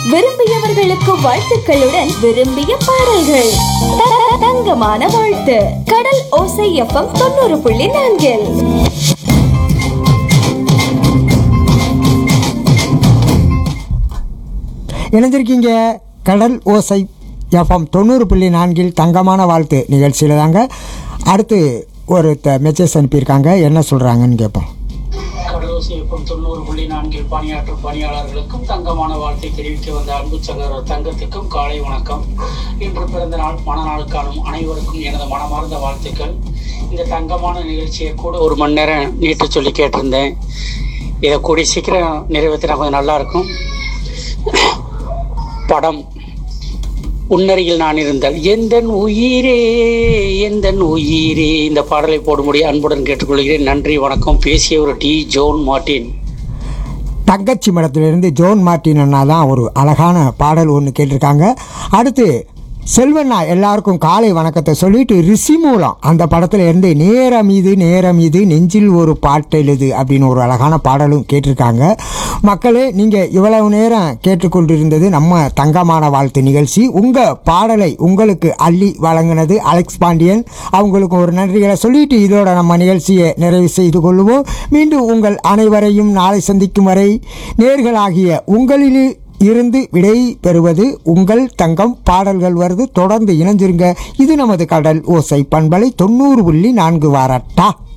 விரும்பியவர்களுக்கு வாழ்த்துக்களுடன் விரும்பிய பாடல்கள் த- த- தங்கமான வாழ்த்து கடல் ஓசை எஃப்எம் தொண்ணூறு புள்ளி நான்கில் இணைஞ்சிருக்கீங்க கடல் ஓசை எஃப்எம் தொண்ணூறு புள்ளி நான்கில் தங்கமான வாழ்த்து நிகழ்ச்சியில் தாங்க அடுத்து ஒரு மெசேஜ் அனுப்பியிருக்காங்க என்ன சொல்கிறாங்கன்னு கேட்போம் கடலோசியப்பம் தொண்ணூறு புள்ளி நான்கில் பணியாற்றும் பணியாளர்களுக்கும் தங்கமான வாழ்த்தை தெரிவிக்க வந்த அன்பு சகோதரர் தங்கத்துக்கும் காலை வணக்கம் இன்று பிறந்த நாள் மணநாள் காணும் அனைவருக்கும் எனது மனமார்ந்த வாழ்த்துக்கள் இந்த தங்கமான நிகழ்ச்சியை கூட ஒரு மணி நேரம் நீட்டு சொல்லி கேட்டிருந்தேன் இதை கூடிய சீக்கிரம் நிறைவேற்றினா கொஞ்சம் நல்லா இருக்கும் படம் உன்னருகில் நான் இருந்தால் எந்தன் உயிரே எந்தன் உயிரே இந்த பாடலை போடும்படி அன்புடன் கேட்டுக்கொள்கிறேன் நன்றி வணக்கம் பேசிய ஒரு டி ஜோன் மார்ட்டின் தங்கச்சி மடத்திலிருந்து ஜோன் மார்ட்டின் அண்ணா தான் ஒரு அழகான பாடல் ஒன்று கேட்டிருக்காங்க அடுத்து செல்வண்ணா எல்லாருக்கும் காலை வணக்கத்தை சொல்லிட்டு ரிஷி மூலம் அந்த படத்துல இருந்து நேரம் இது நேரம் இது நெஞ்சில் ஒரு பாட்டெழுது அப்படின்னு ஒரு அழகான பாடலும் கேட்டிருக்காங்க மக்களே நீங்கள் இவ்வளவு நேரம் கேட்டுக்கொண்டிருந்தது நம்ம தங்கமான வாழ்த்து நிகழ்ச்சி உங்கள் பாடலை உங்களுக்கு அள்ளி வழங்கினது அலெக்ஸ் பாண்டியன் அவங்களுக்கு ஒரு நன்றிகளை சொல்லிட்டு இதோட நம்ம நிகழ்ச்சியை நிறைவு செய்து கொள்வோம் மீண்டும் உங்கள் அனைவரையும் நாளை சந்திக்கும் வரை நேர்களாகிய உங்களில் இருந்து விடை பெறுவது உங்கள் தங்கம் பாடல்கள் வருது தொடர்ந்து இணைஞ்சிருங்க இது நமது கடல் ஓசை பண்பலை தொண்ணூறு புள்ளி நான்கு வாரட்டா